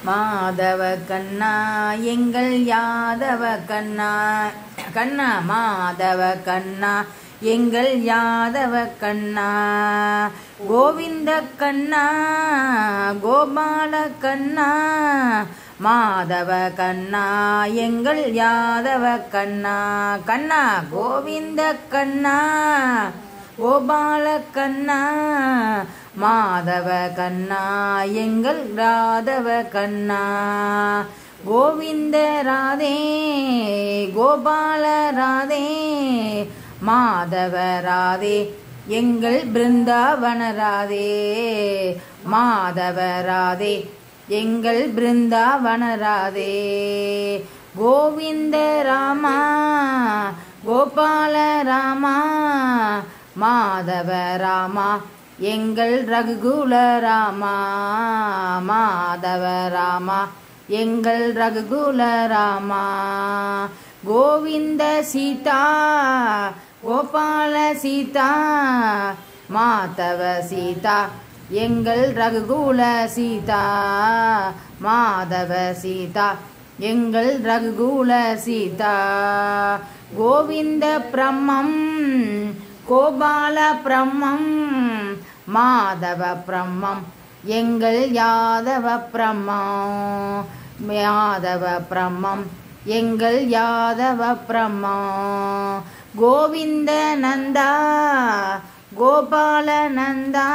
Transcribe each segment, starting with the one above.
மாதவ கண்ணா எங்கள் யாதவ கண்ணா கண்ணா மாதவ கண்ணா எங்கள் யாதவ கண்ணா கோவிந்த கண்ணா கோபால கண்ணா மாதவ கண்ணா எங்கள் யாதவ கண்ணா கண்ணா கோவிந்த கண்ணா கோபால கண்ணா மாதவ கண்ணா எங்கள் ராதவ கண்ணா கோவிந்த ராதே கோபால ராதே மாதவ ராதே எங்கள் பிருந்தாவன ராதே மாதவ ராதே எங்கள் பிருந்தாவன ராதே கோவிந்த ராமா கோபால ராமா மாதவ ராமா எங்கள் ரகுகுல ராமா மாதவ ராமா எங்கள் ரகுகுல ராமா கோவிந்த சீதா கோபால சீதா மாதவ சீதா எங்கள் ரகுகுல சீதா மாதவ சீதா எங்கள் ரகுகுல சீதா கோவிந்த பிரம்மம் கோபால பிரம்மம் மாதவ பிரம்மம் எங்கள் யாதவ பிரம்மம் யாதவ பிரம்மம் எங்கள் யாதவ பிரம்மம் கோவிந்த நந்தா கோபால நந்தா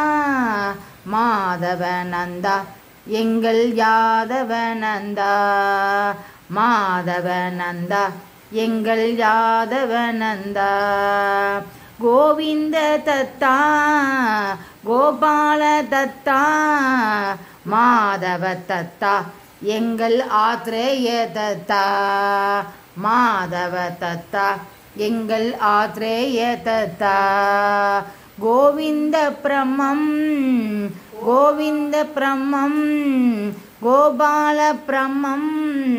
மாதவ நந்தா எங்கள் யாதவ நந்தா மாதவ நந்தா எங்கள் யாதவ நந்தா கோவிந்த தத்தா கோபால தத்தா மாதவ தத்தா எங்கள் ஆத்ரேய தத்தா மாதவ தத்தா எங்கள் ஆத்ரேய தத்தா கோவிந்த பிரம்மம் கோவிந்த பிரம்மம் கோபால பிரம்மம்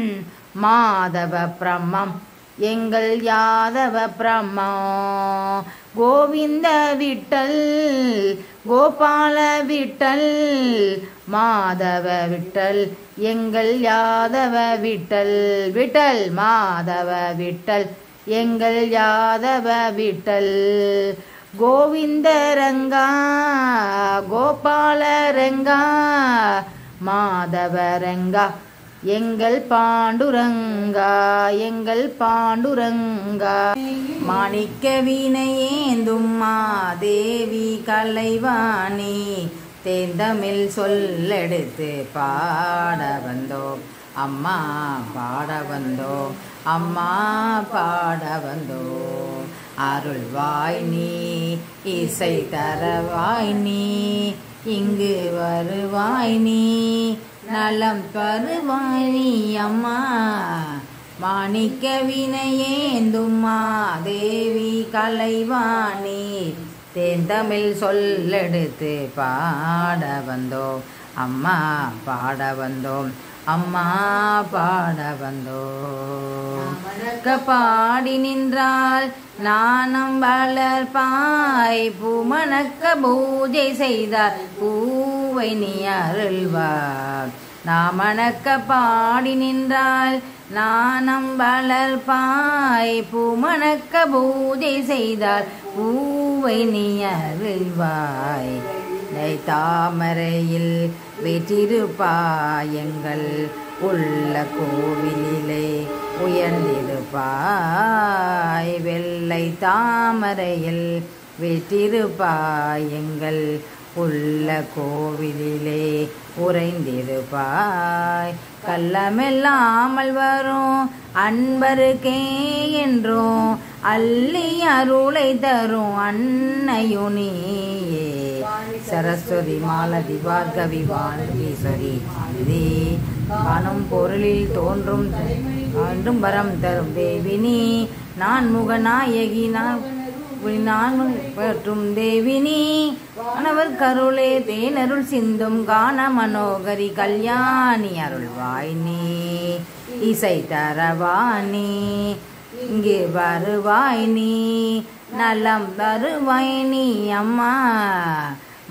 மாதவ பிரம்மம் எங்கள் யாதவ பிரம்மம் கோவிந்த விட்டல் கோபால விட்டல் மாதவ விட்டல் எங்கள் யாதவ விட்டல் விட்டல் மாதவ விட்டல் எங்கள் யாதவ விட்டல் கோவிந்த ரங்கா கோபால ரங்கா மாதவ ரங்கா எங்கள் பாண்டுரங்கா எங்கள் பாண்டுரங்கா மாணிக்க வீணையேந்தும் மாதேவி கலைவாணி தேந்தமிழ் சொல்லெடுத்து பாட வந்தோம் அம்மா பாட வந்தோம் அம்மா பாட வந்தோம் அருள்வாய் நீ இசை தரவாய் நீ இங்கு வருவாய் நீ நலம் தருவாய் நீ அம்மா மாணிக்க வினையேந்தும்மா தேவி கலைவாணி தேந்தமிழ் சொல்லெடுத்து பாட வந்தோம் அம்மா பாட வந்தோம் அம்மா பாட வந்தோம் பாடி நின்றால் நாணம் வளர்ப்பாய் பூமணக்க பூஜை செய்தார் பூவை நீ அருள்வார் நாமணக்க பாடி நின்றால் நாணம் வளர்ப்பாய் பூமணக்க பூஜை செய்தால் பூவை நீ அருள்வாய் நை தாமரையில் வெற்றிருப்பாயங்கள் உள்ள கோவிலிலே உயர்ந்திருப்பாய் வெள்ளை தாமரையில் வெற்றிருப்பாயங்கள் உள்ள கோவிலிலே உறைந்திருப்பாய் கள்ளமெல்லாமல் வரும் அன்பருக்கே என்றும் அள்ளி அருளை தரும் அன்னையுனியே சரஸ்வதி மாலதி பார்கவி வான்வீஸ்வரி இது காணும் பொருளில் தோன்றும் தோன்றும் வரம் தரும் தேவினி நான் முகநாயகி நான் நான் பற்றும் தேவினி கணவர் கருளே தேனருள் சிந்தும் காண மனோகரி கல்யாணி அருள்வாய் நீ இசை தரவாணி இங்கே வருவாய் நீ நலம் தருவாய் நீ அம்மா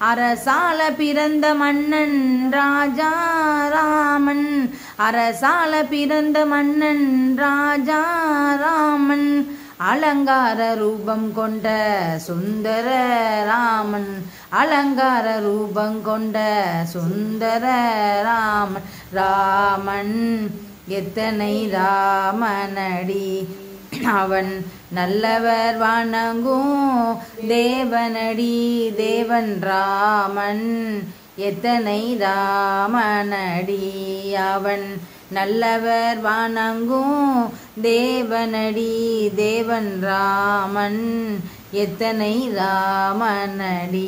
அரசால பிறந்த மன்னன் ராஜா ராமன் அரசால பிறந்த மன்னன் ராஜா ராமன் அலங்கார ரூபம் கொண்ட சுந்தர ராமன் அலங்கார ரூபம் கொண்ட சுந்தர ராமன் ராமன் எத்தனை ராமனடி அவன் நல்லவர் வணங்கும் தேவனடி தேவன் ராமன் எத்தனை ராமனடி அவன் நல்லவர் வணங்கும் தேவனடி தேவன் ராமன் எத்தனை ராமனடி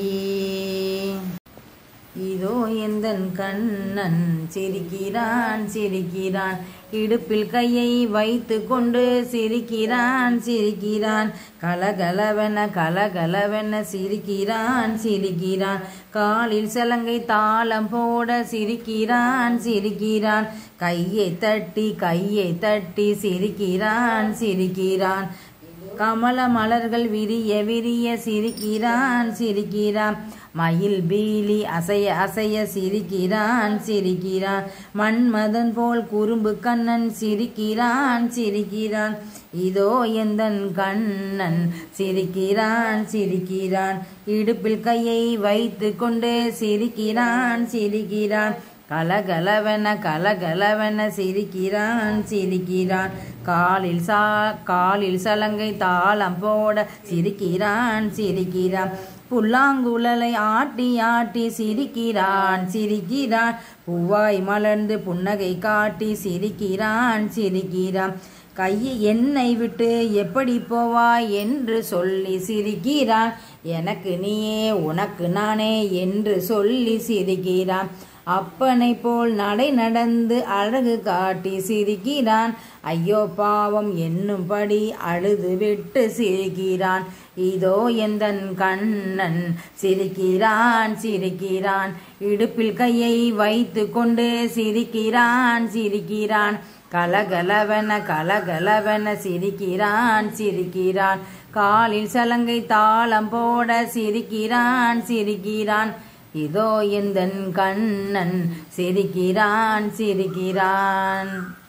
இதோ எந்தன் கண்ணன் சிரிக்கிறான் சிரிக்கிறான் இடுப்பில் கையை வைத்து கொண்டு சிரிக்கிறான் சிரிக்கிறான் கலகலவென கலகலவென சிரிக்கிறான் சிரிக்கிறான் காலில் சலங்கை தாளம் போட சிரிக்கிறான் சிரிக்கிறான் கையை தட்டி கையை தட்டி சிரிக்கிறான் சிரிக்கிறான் கமல மலர்கள் விரிய விரிய சிரிக்கிறான் சிரிக்கிறான் மயில் பீலி அசைய அசைய சிரிக்கிறான் சிரிக்கிறான் மன்மதன் போல் குறும்பு கண்ணன் சிரிக்கிறான் சிரிக்கிறான் இதோ எந்தன் கண்ணன் சிரிக்கிறான் சிரிக்கிறான் இடுப்பில் கையை வைத்து கொண்டு சிரிக்கிறான் சிரிக்கிறான் கலகலவென கலகலவென சிரிக்கிறான் சிரிக்கிறான் காலில் சா காலில் சலங்கை தாளம் போட சிரிக்கிறான் சிரிக்கிறான் புல்லாங்குழலை ஆட்டி ஆட்டி சிரிக்கிறான் சிரிக்கிறான் பூவாய் மலர்ந்து புன்னகை காட்டி சிரிக்கிறான் சிரிக்கிறான் கையை என்னை விட்டு எப்படி போவாய் என்று சொல்லி சிரிக்கிறான் எனக்கு நீயே உனக்கு நானே என்று சொல்லி சிரிக்கிறான் அப்பனை போல் நடை நடந்து அழகு காட்டி சிரிக்கிறான் ஐயோ பாவம் என்னும்படி அழுது விட்டு சிரிக்கிறான் இதோ எந்தன் கண்ணன் சிரிக்கிறான் சிரிக்கிறான் இடுப்பில் கையை வைத்து கொண்டு சிரிக்கிறான் சிரிக்கிறான் கலகலவென கலகலவென சிரிக்கிறான் சிரிக்கிறான் காலில் சலங்கை தாளம் போட சிரிக்கிறான் சிரிக்கிறான் இதோ எந்தன் கண்ணன் சிரிக்கிறான் சிரிக்கிறான்